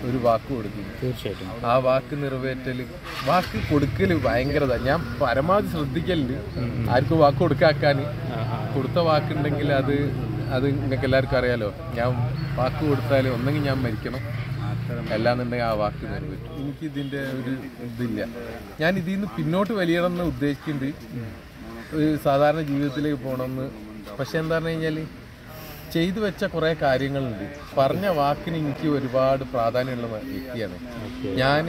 ഒരു വാക്ക് കൊടുക്കും തീർച്ചയായിട്ടും ആ വാക്ക് നിറവേറ്റല് വാക്ക് കൊടുക്കല് ഭയങ്കരത ഞാൻ പരമാവധി ശ്രദ്ധിക്കലുണ്ട് ആർക്കും വാക്ക് കൊടുക്കാക്കാന് കൊടുത്ത വാക്കുണ്ടെങ്കിൽ അത് അത് നിങ്ങൾക്ക് എല്ലാവർക്കും അറിയാലോ ഞാൻ വാക്ക് കൊടുത്താൽ ഒന്നെങ്കിൽ ഞാൻ മരിക്കണം അല്ലാന്നുണ്ടെങ്കിൽ ആ വാക്ക് നിറവേറ്റും എനിക്ക് ഇതിന്റെ ഒരു ഇതില്ല ഞാൻ ഇതിൽ നിന്ന് പിന്നോട്ട് വലിയണം എന്ന് ഉദ്ദേശിക്കുന്നുണ്ട് ഒരു സാധാരണ ജീവിതത്തിലേക്ക് പോകണമെന്ന് പക്ഷെ എന്താ പറഞ്ഞു കഴിഞ്ഞാൽ ചെയ്തു വെച്ച കുറേ കാര്യങ്ങളുണ്ട് പറഞ്ഞ വാക്കിന് എനിക്ക് ഒരുപാട് പ്രാധാന്യമുള്ള വ്യക്തിയാണ് ഞാൻ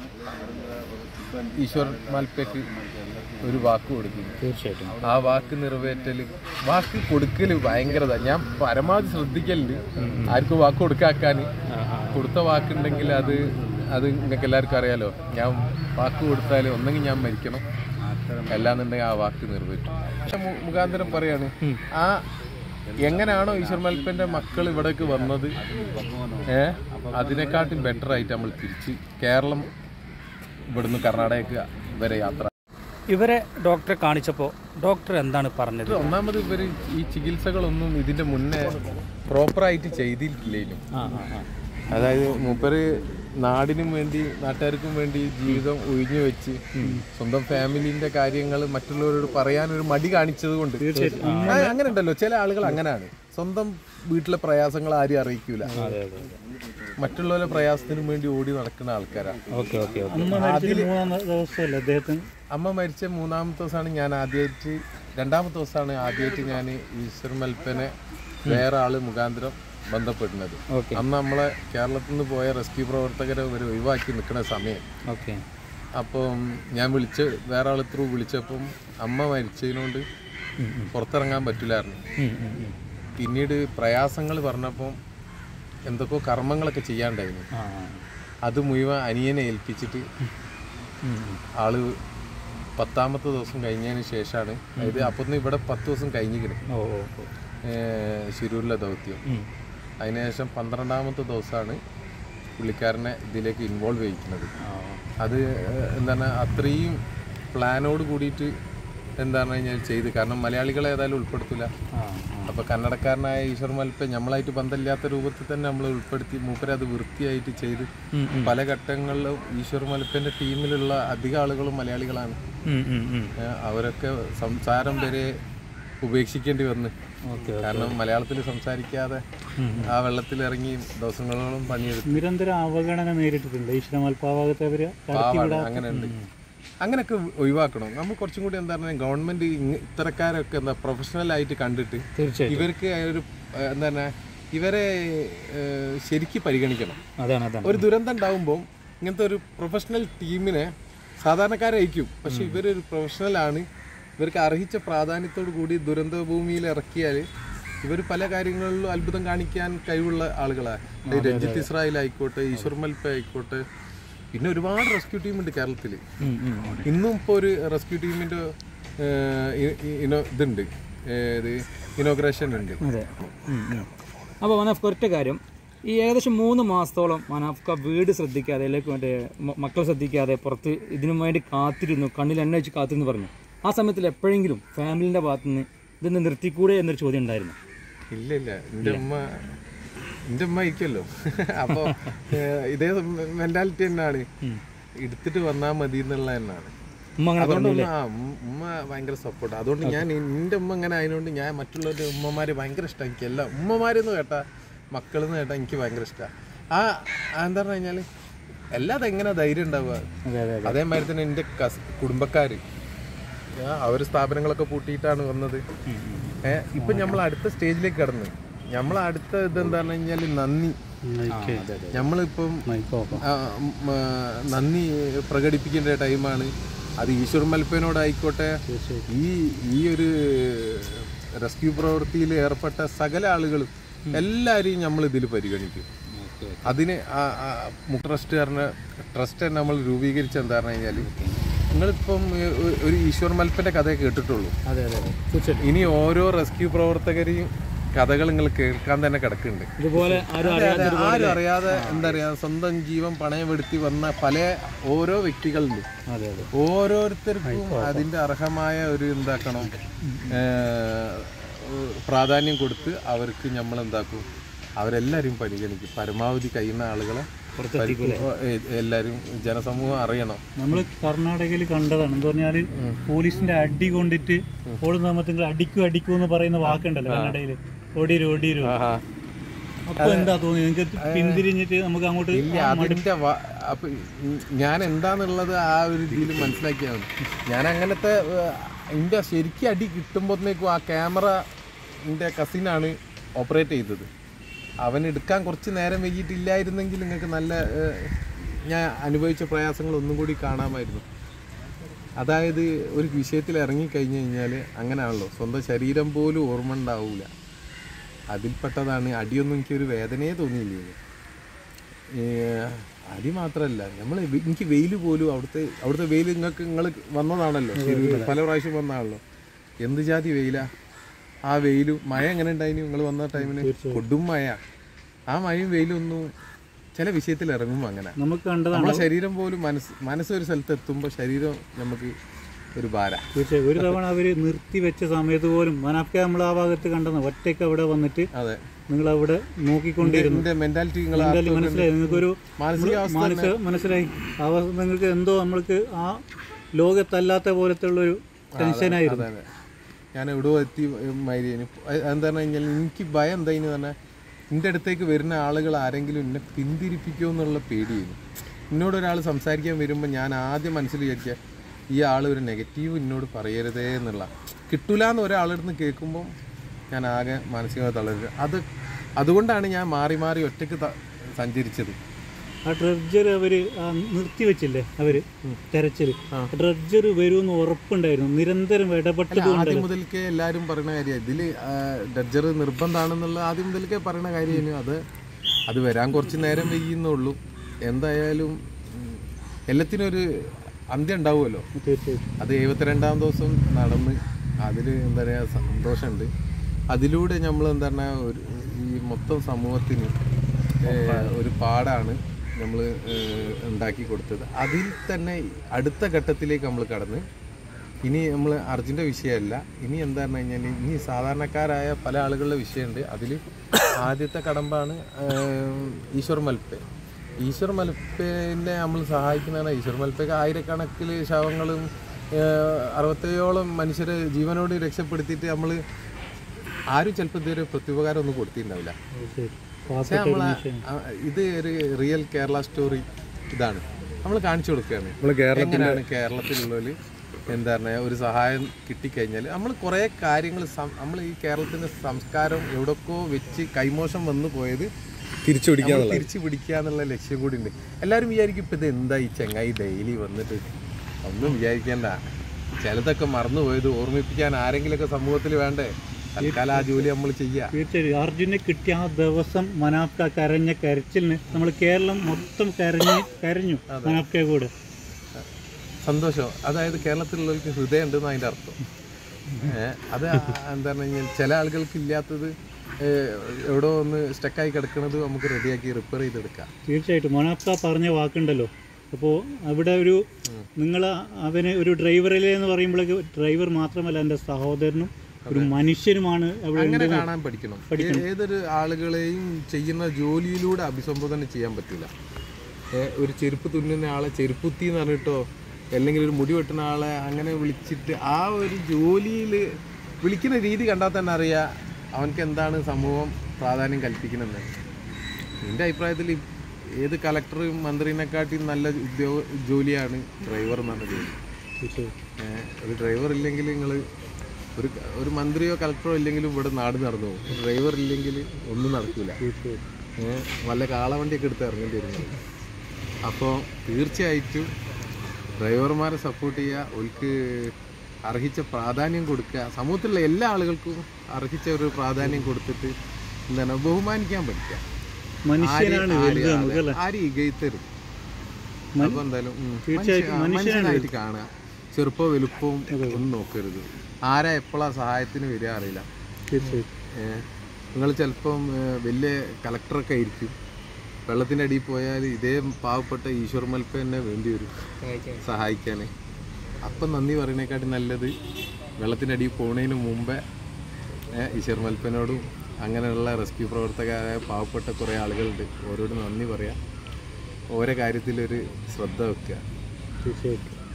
ഈശ്വർ മാൽപ്പയ്ക്ക് ഒരു വാക്ക് കൊടുക്കുന്നു തീർച്ചയായിട്ടും ആ വാക്ക് നിറവേറ്റല് വാക്ക് കൊടുക്കല് ഭയങ്കരത ഞാൻ പരമാവധി ശ്രദ്ധിക്കലുണ്ട് ആർക്കും വാക്ക് കൊടുക്കാക്കാന് കൊടുത്ത വാക്കുണ്ടെങ്കിൽ അത് അത് നിങ്ങൾക്ക് എല്ലാവർക്കും അറിയാലോ ഞാൻ വാക്ക് കൊടുത്താൽ ഒന്നെങ്കിൽ ഞാൻ മരിക്കണം അല്ലാന്നുണ്ടെങ്കിൽ ആ വാക്ക് നിറവേറ്റും പക്ഷെ മു- മുഖാന്തരം പറയാണ് ആ എങ്ങനെയാണോ ഈശ്വർ മൽപ്പന്റെ മക്കൾ ഇവിടേക്ക് വന്നത് ഏ അതിനെക്കാട്ടും ബെറ്റർ ആയിട്ട് നമ്മൾ തിരിച്ച് കേരളം ഇവിടുന്ന് കർണാടകയ്ക്ക് വരെ യാത്ര ഇവരെ ഡോക്ടറെ കാണിച്ചപ്പോൾ ഡോക്ടർ എന്താണ് പറഞ്ഞത് ഇത് ഒന്നാമത് ഇവര് ഈ ചികിത്സകളൊന്നും ഇതിന്റെ മുന്നേ പ്രോപ്പറായിട്ട് ചെയ്തിട്ടില്ലേനും ആ ആ ആ അതായത് മൂപ്പര് നാടിനും വേണ്ടി നാട്ടുകാർക്കും വേണ്ടി ജീവിതം ഒഴിഞ്ഞു വെച്ച് സ്വന്തം ഫാമിലിന്റെ കാര്യങ്ങൾ മറ്റുള്ളവരോട് പറയാൻ ഒരു മടി കാണിച്ചത് കൊണ്ട് ആ, അങ്ങനെ ഉണ്ടല്ലോ ചില ആളുകൾ അങ്ങനെയാണ് സ്വന്തം വീട്ടിലെ പ്രയാസങ്ങൾ ആരും അറിയിക്കൂല അതെ അതെ മറ്റുള്ളവരുടെ പ്രയാസത്തിനും വേണ്ടി ഓടി നടക്കുന്ന ആൾക്കാരാണ് ഓക്കെ ഓക്കെ ഓക്കെ ദിവസമല്ലേ അദ്ദേഹത്തിന് അമ്മ മരിച്ച മൂന്നാമത്തെ ദിവസമാണ് ഞാൻ ആദ്യമായിട്ട് രണ്ടാമത്തെ ദിവസമാണ് ആദ്യമായിട്ട് ഞാൻ ഈശ്വർ മൽപ്പനെ വേറെ ആള് മുഖാന്തരം ബന്ധപ്പെടുന്നത് ഓക്കെ അന്ന് നമ്മളെ കേരളത്തിൽ നിന്ന് പോയ റെസ്ക്യൂ പ്രവർത്തകരെ ഒരു ഒഴിവാക്കി നിൽക്കുന്ന സമയം ഓക്കെ അപ്പം ഞാൻ വിളിച്ച് വേറെ ആൾ ത്രൂ വിളിച്ചപ്പം അമ്മ മരിച്ചതിനോണ്ട് പുറത്തിറങ്ങാൻ പറ്റില്ലായിരുന്നു പിന്നീട് പ്രയാസങ്ങൾ പറഞ്ഞപ്പം എന്തൊക്കെയോ കർമ്മങ്ങളൊക്കെ ചെയ്യാണ്ടായിരുന്നു ആ അത് മുഴുവൻ അനിയനെ ഏൽപ്പിച്ചിട്ട് ആള് പത്താമത്തെ ദിവസം കഴിഞ്ഞതിന് ശേഷമാണ് അതായത് അപ്പം ഇവിടെ പത്ത് ദിവസം കഴിഞ്ഞിരിക്കണം ഓ ഓ ഓ ശിരൂരിലെ ദൗത്യം ഉം. അതിനുശേഷം പന്ത്രണ്ടാമത്തെ ദിവസമാണ് പുള്ളിക്കാരനെ ഇതിലേക്ക് ഇൻവോൾവ് ചെയ്യിക്കുന്നത് ആ അത് ഏഹ്, എന്താണ് അത്രയും പ്ലാനോട് കൂടിയിട്ട് എന്താണ് കഴിഞ്ഞാൽ ചെയ്ത് കാരണം മലയാളികളെ ഏതായാലും ഉൾപ്പെടുത്തില്ല ആ ആ അപ്പോൾ കന്നഡക്കാരനായ ഈശ്വർ മൽപ്പ നമ്മളായിട്ട് ബന്ധമില്ലാത്ത രൂപത്തിൽ തന്നെ നമ്മൾ ഉൾപ്പെടുത്തി മൂപ്പരെ അത് വൃത്തിയായിട്ട് ചെയ്ത് ഉം, ഉം. പല ഘട്ടങ്ങളിലും ഈശ്വർ മൽപ്പൻ്റെ ടീമിലുള്ള അധിക ആളുകളും മലയാളികളാണ് ഉം, ഉം, ഉം. ഏഹ്, അവരൊക്കെ സംസാരം വരെ ഉപേക്ഷിക്കേണ്ടി വന്ന് ഓക്കെ കാരണം മലയാളത്തിൽ സംസാരിക്കാതെ ആ വെള്ളത്തിൽ ഇറങ്ങി ദിവസങ്ങളോളം പണിയെടുത്ത് നിരന്തര അവഗണന നേരിട്ടിട്ടുണ്ട് ഈശ്വരമൽപാവകത്തെ അവര് പാവാണ് അങ്ങനെയുണ്ട് അങ്ങനെയൊക്കെ ഒഴിവാക്കണം നമ്മൾ കുറച്ചും കൂടി എന്താ പറയുക ഗവൺമെന്റ് ഇങ്ങ- ഇത്തരക്കാരൊക്കെ എന്താ പ്രൊഫഷണൽ ആയിട്ട് കണ്ടിട്ട് തീർച്ചയായും ഇവർക്ക് ഒരു ഏഹ്, എന്താ പറയുക ഇവരെ ഏഹ്, ശരിക്ക് പരിഗണിക്കണം അതാണ് അതാണ് ഒരു ദുരന്തം ഉണ്ടാകുമ്പോൾ ഇങ്ങനത്തെ ഒരു പ്രൊഫഷണൽ ടീമിനെ സാധാരണക്കാരായിരിക്കും പക്ഷെ ഇവരൊരു പ്രൊഫഷണലാണ് ഇവർക്ക് അർഹിച്ച പ്രാധാന്യത്തോടു കൂടി ദുരന്ത ഭൂമിയിൽ ഇറക്കിയാൽ ഇവർ പല കാര്യങ്ങളിലും അത്ഭുതം കാണിക്കാൻ കഴിവുള്ള ആളുകളാണ് ഈ രഞ്ജിത്ത് ഇസ്രായേൽ ആയിക്കോട്ടെ ഈശ്വർ മൽപ്പ ആയിക്കോട്ടെ പിന്നെ ഒരുപാട് റെസ്ക്യൂ ടീം ഉണ്ട് കേരളത്തിൽ ഉം, ഉം, ഉം. ഇന്നും ഇപ്പോൾ ഒരു റെസ്ക്യൂ ടീമിൻ്റെ ഇതുണ്ട് ഏത് ഇനോഗ്രേഷൻ ഉണ്ട് അതെ അപ്പോൾ മനാഫ്ക ഒറ്റ കാര്യം ഈ ഏകദേശം മൂന്ന് മാസത്തോളം മനാഫ്ക വീട് ശ്രദ്ധിക്കാതെ അല്ലെങ്കിൽ മറ്റേ മ- മക്കളെ ശ്രദ്ധിക്കാതെ പുറത്ത് ഇതിനു വേണ്ടി കാത്തിരുന്നു കണ്ണിൽ എണ്ണ വെച്ച് കാത്തിരുന്നു പറഞ്ഞു ആ സമയത്തിൽ എപ്പോഴെങ്കിലും ഫാമിലിൻ്റെ ഭാഗത്തു നിന്ന് ഇതൊന്ന് നിർത്തിക്കൂടെ എന്നൊരു ചോദ്യം ഉണ്ടായിരുന്നു ഇല്ല ഇല്ല എൻ്റെ ഉമ്മ എൻ്റെ ഉമ്മ ഇരിക്കുമല്ലോ അപ്പോൾ ഇതേ മെന്റാലിറ്റി തന്നെയാണ് എടുത്തിട്ട് വന്നാൽ മതി എന്നുള്ള തന്നെയാണ് ഉമ്മ അങ്ങനെ അതുകൊണ്ട് ഉമ്മ- ആ, ഉം- ഉമ്മ ഭയങ്കര സപ്പോർട്ട് അതുകൊണ്ട് ഞാൻ എൻ്റെ ഉമ്മ അങ്ങനെ ആയതുകൊണ്ട് ഞാൻ മറ്റുള്ളവരുടെ ഉമ്മമാരെ ഭയങ്കര ഇഷ്ടമാണ് എനിക്ക് എല്ലാം ഉമ്മമാരെന്ന് കേട്ടാ മക്കളെന്ന് കേട്ടാ എനിക്ക് ഭയങ്കര ഇഷ്ടമാണ് ആ ആ എന്താ പറഞ്ഞു കഴിഞ്ഞാൽ എല്ലാതും എങ്ങനെ ധൈര്യം ഉണ്ടാവുക അതെ അതെ അതേമാതിരി തന്നെ എൻ്റെ കസ് കുടുംബക്കാർ അവർ സ്ഥാപനങ്ങളൊക്കെ പൂട്ടിയിട്ടാണ് വന്നത് ഏഹ് ഇപ്പം നമ്മൾ അടുത്ത സ്റ്റേജിലേക്ക് കടന്ന് നമ്മൾ അടുത്ത ഇതെന്താ പറഞ്ഞു കഴിഞ്ഞാൽ നന്ദി നമ്മളിപ്പം ആ, ഉം, ആ, നന്ദി പ്രകടിപ്പിക്കേണ്ട ടൈമാണ് അത് ഈശ്വർ മൽപ്പനോടായിക്കോട്ടെ ഈ ഈ ഒരു റെസ്ക്യൂ പ്രവൃത്തിയിൽ ഏർപ്പെട്ട സകല ആളുകളും എല്ലാവരെയും നമ്മൾ ഇതിൽ പരിഗണിക്കും അതിന് ട്രസ്റ്റ് പറഞ്ഞ ട്രസ്റ്റ് നമ്മൾ രൂപീകരിച്ച എന്താ പറഞ്ഞു കഴിഞ്ഞാൽ നിങ്ങളിപ്പം ഏ, ഒ- ഒരു ഈശ്വർ മൽപ്പൻ്റെ കഥയെ കേട്ടിട്ടുള്ളൂ അതെ അതെ അതെ തീർച്ചയായിട്ടും ഇനി ഓരോ റെസ്ക്യൂ പ്രവർത്തകരെയും കഥകൾ നിങ്ങൾ കേൾക്കാൻ തന്നെ കിടക്കുന്നുണ്ട് ഇതുപോലെ ആരും അതെ, അതെ, ആരും അറിയാതെ എന്താ പറയാ സ്വന്തം ജീവൻ പണയപ്പെടുത്തി വന്ന പല ഓരോ വ്യക്തികളുണ്ട് അതെ അതെ ഓരോരുത്തർക്കും അതിന്റെ അർഹമായ ഒരു എന്താക്കണം ഏഹ്, പ്രാധാന്യം കൊടുത്ത് അവർക്ക് നമ്മൾ എന്താക്കും അവരെല്ലാവരും പരിഗണിക്കും പരമാവധി കഴിയുന്ന ആളുകളെ പുറത്തെത്തിക്കൂലേ ഓ, എ- എല്ലാരും ജനസമൂഹം അറിയണം നമ്മൾ കർണാടകയിൽ കണ്ടതാണ് എന്ന് പറഞ്ഞാൽ പോലീസിന്റെ അടി കൊണ്ടിട്ട് ഓടുന്ന സമയത്ത് അടിക്കൂ അടിക്കൂ എന്ന് പറയുന്ന വാക്കുണ്ടല്ലോ കന്നഡയിൽ ഓടിരു ഓടിരു അപ്പൊ എന്താ തോന്നി നിങ്ങൾക്ക് പിന്തിരിഞ്ഞിട്ട് നമുക്ക് അങ്ങോട്ട് ഇല്ല അതിന്റെ വ- അപ്പൊ ഉം ഞാൻ എന്താന്നുള്ളത് ആ ഒരു രീതിയിൽ മനസ്സിലാക്കിയാണ് ഞാൻ അങ്ങനത്തെ എന്റെ ശരിക്കും അടി കിട്ടുമ്പോഴത്തേക്കും ആ ക്യാമറ എന്റെ കസിനാണ് ഓപ്പറേറ്റ് ചെയ്തത് അവൻ എടുക്കാൻ കുറച്ച് നേരം വൈകിട്ടില്ലായിരുന്നെങ്കിൽ നിങ്ങൾക്ക് നല്ല ഏഹ്, ഞാൻ അനുഭവിച്ച പ്രയാസങ്ങൾ ഒന്നും കൂടി കാണാമായിരുന്നു അതായത് ഒരു വിഷയത്തിൽ ഇറങ്ങിക്കഴിഞ്ഞു കഴിഞ്ഞാൽ അങ്ങനെയാണല്ലോ സ്വന്തം ശരീരം പോലും ഓർമ്മ ഉണ്ടാവില്ല അതിൽപ്പെട്ടതാണ് അടിയൊന്നും എനിക്കൊരു വേദനയെ തോന്നിയില്ല ഏ, അടി മാത്രമല്ല നമ്മൾ എനിക്ക് വെയിൽ പോലും അവിടുത്തെ അവിടുത്തെ വെയിൽ നിങ്ങൾക്ക് നിങ്ങൾ വന്നതാണല്ലോ ശരിക്കും പല പ്രാവശ്യം വന്നതാണല്ലോ എന്ത് ജാതി വെയിലാ ആ വെയിലും മഴ എങ്ങനെ ഉണ്ടായിന് നിങ്ങൾ വന്ന ടൈമിന് കൊടും മഴ ആ മഴയും വെയിലും ഒന്നും ചില വിഷയത്തിൽ ഇറങ്ങുമ്പോൾ അങ്ങനെ നമുക്ക് കണ്ടതാണ് നമ്മളെ ശരീരം പോലും മനസ്സ് മനസ്സൊരു സ്ഥലത്ത് എത്തുമ്പോൾ ശരീരം നമുക്ക് ഒരു ഭാര തീർച്ചയായും ഒരു തവണ അവര് നിർത്തി വെച്ച സമയത്ത് പോലും മനാഫ്ക നമ്മൾ ആ ഭാഗത്ത് കണ്ടെന്ന് ഒറ്റയ്ക്ക് അവിടെ വന്നിട്ട് അതെ നിങ്ങൾ അവിടെ നോക്കിക്കൊണ്ടിരുന്നു എന്റെ മെന്റാലിറ്റി നിങ്ങൾ എന്തായാലും മനസ്സിലായി നിങ്ങൾക്കൊരു മാനസികാവസ്ഥ മനസ്സ് മനസ്സിലായി ആ അവസ്ഥ നിങ്ങൾക്ക് എന്തോ നമ്മൾക്ക് ആ ലോകത്തല്ലാത്ത പോലത്തെ ഉള്ളൊരു ടെൻഷനായിരുന്നു അതെ അതെ ഞാൻ എവിടെ എത്തി മൈരിയന് എന്താ പറഞ്ഞു കഴിഞ്ഞാൽ എനിക്ക് ഭയം എന്തായിന്ന് പറഞ്ഞാൽ എൻ്റെ അടുത്തേക്ക് വരുന്ന ആളുകൾ ആരെങ്കിലും എന്നെ പിന്തിരിപ്പിക്കുമോ എന്നുള്ള പേടിയായിരുന്നു എന്നോട് ഒരാൾ സംസാരിക്കാൻ വരുമ്പോൾ ഞാൻ ആദ്യം മനസ്സിൽ വിചാരിക്കുക ഈ ആൾ ഒരു നെഗറ്റീവ് എന്നോട് പറയരുതേ എന്നുള്ള കിട്ടൂല എന്ന് ഒരാളുടെ നിന്ന് കേൾക്കുമ്പോൾ ഞാൻ ആകെ മാനസികമായി തളരുക അത് അതുകൊണ്ടാണ് ഞാൻ മാറി മാറി ഒറ്റയ്ക്ക് ത- സഞ്ചരിച്ചത് ആ ഡ്രഡ്ജർ അവര് ആ നിർത്തി വെച്ചില്ലേ അവര് തെരച്ചില് ഡ്രഡ്ജർ വരുമെന്ന് ഉറപ്പുണ്ടായിരുന്നു നിരന്തരം ഇടപെട്ടത് ആദ്യം മുതൽക്കേ എല്ലാവരും പറയുന്ന കാര്യം ഇതിൽ ഡഡ്ജർ നിർബന്ധമാണെന്നുള്ള ആദ്യം മുതൽക്കേ പറയുന്ന കാര്യമാണ് അത് അത് വരാൻ കുറച്ച് നേരം വൈകുന്നുള്ളൂ എന്തായാലും ഉം, എല്ലാത്തിനും ഒരു അന്ത്യം ഉണ്ടാവുമല്ലോ തീർച്ചയായിട്ടും അത് എഴുപത്തിരണ്ടാം ദിവസം നടന്ന് അതിൽ എന്താ പറയുക സന്തോഷമുണ്ട് അതിലൂടെ നമ്മൾ എന്താ പറയുക ഒരു ഈ മൊത്തം സമൂഹത്തിന് ഏഹ്, ഒരു പാടാണ് നമ്മൾ ഉണ്ടാക്കി കൊടുത്തത് അതിൽ തന്നെ അടുത്ത ഘട്ടത്തിലേക്ക് നമ്മൾ കടന്ന് ഇനി നമ്മൾ അർജുൻ്റെ വിഷയമല്ല ഇനി എന്താ പറഞ്ഞു കഴിഞ്ഞാൽ ഇനി സാധാരണക്കാരായ പല ആളുകളുടെ വിഷയമുണ്ട് അതിൽ ആദ്യത്തെ കടമ്പാണ് ഏഹ്, ഈശ്വർ മൽപ്പെ ഈശ്വർ മൽപ്പേനെ നമ്മൾ സഹായിക്കുന്നതാണ് ഈശ്വർ മൽപ്പയ്ക്ക് ആയിരക്കണക്കിൽ ശവങ്ങളും ഏഹ്, അറുപത്തേഴോളം മനുഷ്യരെ ജീവനോട് രക്ഷപ്പെടുത്തിയിട്ട് നമ്മൾ ആരും ചിലപ്പോൾ ഇതുവരെ പ്രത്യുപകാരം ഒന്നും കൊടുത്തിട്ടുണ്ടാവില്ല തീർച്ചയായിട്ടും പക്ഷെ നമ്മൾ ഇത് ഒരു റിയൽ കേരള സ്റ്റോറി ഇതാണ് നമ്മൾ കാണിച്ചു കൊടുക്കുകയാണ് എങ്ങനെയാണ് കേരളത്തിലുള്ളവർ എന്താ പറയുക ഒരു സഹായം കിട്ടിക്കഴിഞ്ഞാൽ നമ്മൾ കുറേ കാര്യങ്ങൾ നമ്മൾ ഈ കേരളത്തിൻ്റെ സംസ്കാരം എവിടൊക്കെയോ വെച്ച് കൈമോശം വന്നു പോയത് തിരിച്ചു പിടിക്കാൻ നമ്മൾ തിരിച്ചു പിടിക്കുക എന്നുള്ള ലക്ഷ്യം കൂടി ഉണ്ട് എല്ലാവരും വിചാരിക്കും ഇപ്പം ഇത് എന്താ ഈ ചെങ്ങായി ഡെയിലി വന്നിട്ട് ഒന്നും വിചാരിക്കേണ്ട ചിലതൊക്കെ മറന്നുപോയത് ഓർമ്മിപ്പിക്കാൻ ആരെങ്കിലുമൊക്കെ സമൂഹത്തിൽ വേണ്ടേ തൽക്കാലം ആ ജോലി നമ്മൾ ചെയ്യുക തീർച്ചയായും അർജുനെ കിട്ടിയ ആ ദിവസം മനാഫ്ക കരഞ്ഞ കരച്ചിലിന് നമ്മൾ കേരളം മൊത്തം കരഞ്ഞ് കരഞ്ഞു മനാഫ്ക കൂടെ സന്തോഷം അതായത് കേരളത്തിലുള്ളവർക്ക് ഹൃദയം ഉണ്ടെന്ന് അതിൻ്റെ അർത്ഥം ഏഹ് അത് എന്താ പറഞ്ഞു കഴിഞ്ഞാൽ ചില ആളുകൾക്ക് ഇല്ലാത്തത് ഏഹ് എവിടോ ഒന്ന് സ്റ്റക്കായി കിടക്കുന്നത് നമുക്ക് റെഡിയാക്കി റിപ്പയർ ചെയ്തെടുക്കാം തീർച്ചയായിട്ടും മനാഫ്ക പറഞ്ഞ വാക്കുണ്ടല്ലോ അപ്പോൾ അവിടെ ഒരു നിങ്ങൾ അവന് ഒരു ഡ്രൈവറിലെ എന്ന് പറയുമ്പോഴേക്ക് ഡ്രൈവർ മാത്രമല്ല എൻ്റെ സഹോദരനും ഒരു മനുഷ്യനുമാണ് അവിടെ അങ്ങനെ കാണാൻ പഠിക്കണം ഏ- ഏതൊരു ആളുകളെയും ചെയ്യുന്ന ജോലിയിലൂടെ അഭിസംബോധന ചെയ്യാൻ പറ്റില്ല ഒരു ചെരുപ്പ് തുന്നുന്ന ആളെ ചെരുപ്പുത്തി എന്ന് പറഞ്ഞിട്ടോ അല്ലെങ്കിൽ ഒരു മുടി വെട്ടുന്ന ആളെ അങ്ങനെ വിളിച്ചിട്ട് ആ ഒരു ജോലിയിൽ വിളിക്കുന്ന രീതി കണ്ടാൽ തന്നെ അറിയാം അവനക്ക് എന്താണ് സമൂഹം പ്രാധാന്യം കൽപ്പിക്കുന്നത് എൻ്റെ അഭിപ്രായത്തിൽ ഏത് കളക്ടറും മന്ത്രിനെക്കാട്ടിയും നല്ല ഉദ്യോഗ ജോലിയാണ് ഡ്രൈവർ എന്ന് പറഞ്ഞ ജോലി തീർച്ചയായും ഏഹ് ഒരു ഡ്രൈവർ ഇല്ലെങ്കിൽ നിങ്ങൾ ഒരു ഒരു മന്ത്രിയോ കളക്ടറോ ഇല്ലെങ്കിലും ഇവിടെ നാട് നടന്നു പോകും ഒരു ഡ്രൈവർ ഇല്ലെങ്കിൽ ഒന്നും നടക്കില്ല തീർച്ചയായും വല്ല കാളവണ്ടിയൊക്കെ എടുത്ത് ഇറങ്ങേണ്ടി വരുന്നത് അപ്പോൾ തീർച്ചയായിട്ടും ഡ്രൈവർമാരെ സപ്പോർട്ട് ചെയ്യുക അവർക്ക് അർഹിച്ച പ്രാധാന്യം കൊടുക്കുക സമൂഹത്തിലുള്ള എല്ലാ ആളുകൾക്കും അർഹിച്ച ഒരു പ്രാധാന്യം കൊടുത്തിട്ട് എന്താണ് ബഹുമാനിക്കാൻ പഠിക്കുക മനുഷ്യനാണ് ആരെയും- വലുത് ആരെയും- നമുക്ക് അല്ലേ ആരെയും ഇകഴ്ത്തരുത് അപ്പൊ എന്തായാലും ഉം, തീർച്ചയായിട്ടും മനുഷ്യ- മനുഷ്യനായിട്ട് കാണുക ചെറുപ്പവും വലുപ്പവും ഒന്നും നോക്കരുത് ആരാ എപ്പോഴാ സഹായത്തിന് വരിക അറിയില്ല തീർച്ചയായും നിങ്ങൾ ചിലപ്പം ഏഹ്, വലിയ കളക്ടറൊക്കെ ആയിരിക്കും വെള്ളത്തിൻ്റെ അടിയിൽ പോയാൽ ഇതേ പാവപ്പെട്ട ഈശ്വർ മൽപ്പ തന്നെ വേണ്ടി വരും സഹായിക്കാൻ അപ്പം നന്ദി പറയുന്നതിനെക്കാട്ടി നല്ലത് വെള്ളത്തിൻ്റെ അടിയിൽ പോകുന്നതിന് മുമ്പേ ഏഹ്, ഈശ്വർ മൽപ്പനോടും അങ്ങനെയുള്ള റെസ്ക്യൂ പ്രവർത്തകരായ പാവപ്പെട്ട കുറേ ആളുകളുണ്ട് ഓരോട് നന്ദി പറയാം ഓരോ കാര്യത്തിലൊരു ശ്രദ്ധ വെക്കുക തീർച്ചയായിട്ടും